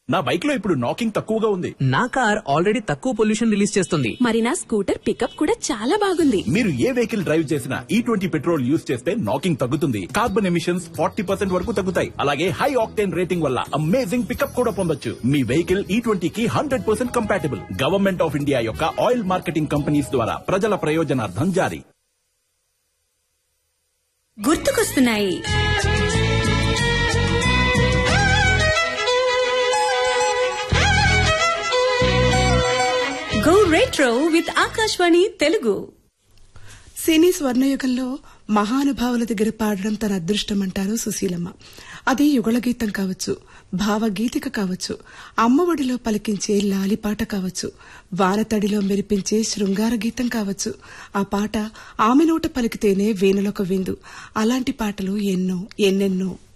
నా బైక్ లో ఇప్పుడు నాకింగ్ తక్కువగా ఉంది నా కార్ ఆల్రెడీ తక్కువ పొల్యూషన్ రిలీజ్ చేస్తుంది మరి నా స్కూటర్ పికప్ కూడా చాలా బాగుంది మీరు ఏ వెహికల్ డ్రైవ్ చేసినా ఈ ట్వంటీ పెట్రోల్ యూస్ చేస్తే నాకింగ్ తగ్గుతుంది కార్బన్ ఎమిషన్స్ ఫార్టీ పర్సెంట్ వరకు తగ్గుతాయి అలాగే హై ఆక్టేన్ రేటింగ్ వల్ల అమేజింగ్ పికప్ కూడా పొందొచ్చు మీ వెహికల్ ఈ ట్వంటీ కి hundred percent compatible government of India యొక్క ఆయిల్ మార్కెటింగ్ కంపెనీస్ ద్వారా ప్రజల ప్రయోజనార్థం జారీ గుర్తుకొస్తున్నాయి go retro with Akashvani Telugu సినీ స్వర్ణయుగంలో మహానుభావుల దగ్గర పాడడం తన అదృష్టం అంటారు సుశీలమ్మ అది యుగళ గీతం కావచ్చు భావగీతిక కావచ్చు అమ్మఒడిలో పలికించే లాలిపాట కావచ్చు వానతడిలో మెరిపించే శృంగార గీతం కావచ్చు ఆ పాట ఆమె నోట పలికితేనే వేణులొక విందు అలాంటి పాటలు ఎన్నో ఎన్నెన్నో